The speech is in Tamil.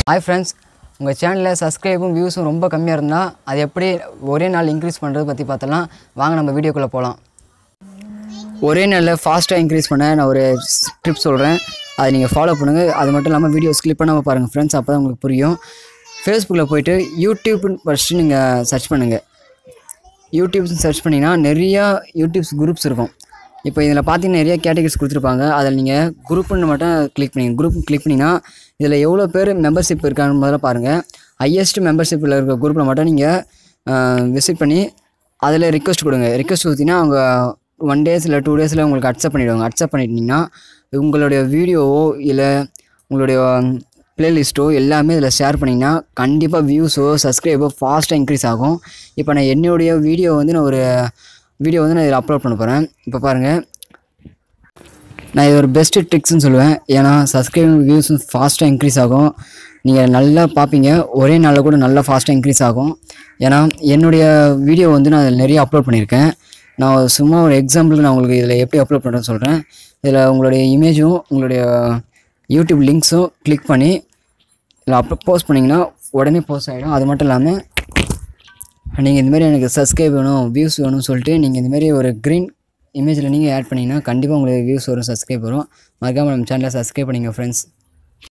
ஹாய் ஃப்ரெண்ட்ஸ் உங்கள் சேனலில் சப்ஸ்கிரைபும் வியூஸும் ரொம்ப கம்மியாக இருந்தால் அது எப்படி ஒரே நாள் இன்க்ரீஸ் பண்ணுறது பற்றி பார்த்தலாம் வாங்க நம்ம வீடியோக்குள்ளே போகலாம் ஒரே நாளில் ஃபாஸ்ட்டாக இன்க்ரீஸ் பண்ண நான் ஒரு டிப் சொல்கிறேன் அதை நீங்கள் ஃபாலோ பண்ணுங்கள் அது மட்டும் இல்லாமல் வீடியோ ஸ்கிப் பண்ணாமல் பாருங்கள் ஃப்ரெண்ட்ஸ் அப்போ தான் உங்களுக்கு புரியும் ஃபேஸ்புக்கில் போயிட்டு யூடியூப்னு ஃபஸ்ட்டு நீங்கள் சர்ச் பண்ணுங்கள் யூடியூப்ஸ் சர்ச் பண்ணிங்கன்னா நிறையா யூடியூப்ஸ் குரூப்ஸ் இருக்கும் இப்போ இதில் பார்த்தீங்கன்னா நிறைய கேட்டகரிஸ் கொடுத்துருப்பாங்க அதில் நீங்கள் குரூப்புன்னு மட்டும் கிளிக் பண்ணி குரூப் கிளிக் பண்ணிங்கன்னா இதில் எவ்வளோ பேர் மெம்பர்ஷிப் இருக்கான்னு முதல்ல பாருங்கள் ஹையஸ்ட் மெம்பர்ஷிப்பில் இருக்க குரூப்பில் மட்டும் நீங்கள் விசிட் பண்ணி அதில் ரிக்வஸ்ட் கொடுங்க ரிக்வஸ்ட் கொடுத்தீங்கன்னா அவங்க ஒன் டேஸ் இல்லை டூ டேஸில் உங்களுக்கு அக்செப்ட் பண்ணிவிடுவாங்க அக்செப்ட் பண்ணிட்டீங்கன்னா உங்களுடைய வீடியோவோ இல்லை உங்களுடைய ப்ளேலிஸ்ட்டோ எல்லாமே இதில் ஷேர் பண்ணிங்கன்னா கண்டிப்பாக வியூஸோ சப்ஸ்கிரைபோ ஃபாஸ்ட்டாக இன்க்ரீஸ் ஆகும் இப்போ நான் என்னுடைய வீடியோ வந்து நான் ஒரு வீடியோ வந்து நான் இதில் அப்லோட் பண்ண போகிறேன் இப்போ பாருங்கள் நான் இது ஒரு பெஸ்ட்டு ட்ரிக்ஸ்னு சொல்லுவேன் ஏன்னா சப்ஸ்கிரைபிங் வியூஸும் ஃபாஸ்ட்டாக இன்க்ரீஸ் ஆகும் நீங்கள் நல்லா பார்ப்பீங்க ஒரே நாளில் கூட நல்லா ஃபாஸ்ட்டாக இன்க்ரீஸ் ஆகும் ஏன்னா என்னுடைய வீடியோ வந்து நான் இதில் நிறைய அப்லோட் பண்ணியிருக்கேன் நான் சும்மா ஒரு எக்ஸாம்பிளுக்கு நான் உங்களுக்கு இதில் எப்படி அப்லோட் பண்ணுறேன்னு சொல்கிறேன் இதில் உங்களுடைய இமேஜும் உங்களுடைய யூடியூப் லிங்க்ஸும் கிளிக் பண்ணி இதில் அப்லோ போஸ்ட் பண்ணிங்கன்னா உடனே போஸ்ட் ஆகிடும் அது மட்டும் இல்லாமல் நீங்கள் இந்தமாரி எனக்கு சப்ஸ்கிரைப் வேணும் வியூஸ் வேணும்னு சொல்லிட்டு நீங்கள் இந்தமாரி ஒரு க்ரீன் இமேஜில் நீங்கள் ஆட் பண்ணிங்கன்னா கண்டிப்பாக உங்களுக்கு வியூஸ் வரும் சப்ஸ்கிரைப் வரும் மறக்காமல் நம்ம சேனலை சப்ஸ்கிரைப் பண்ணிங்க ஃப்ரெண்ட்ஸ்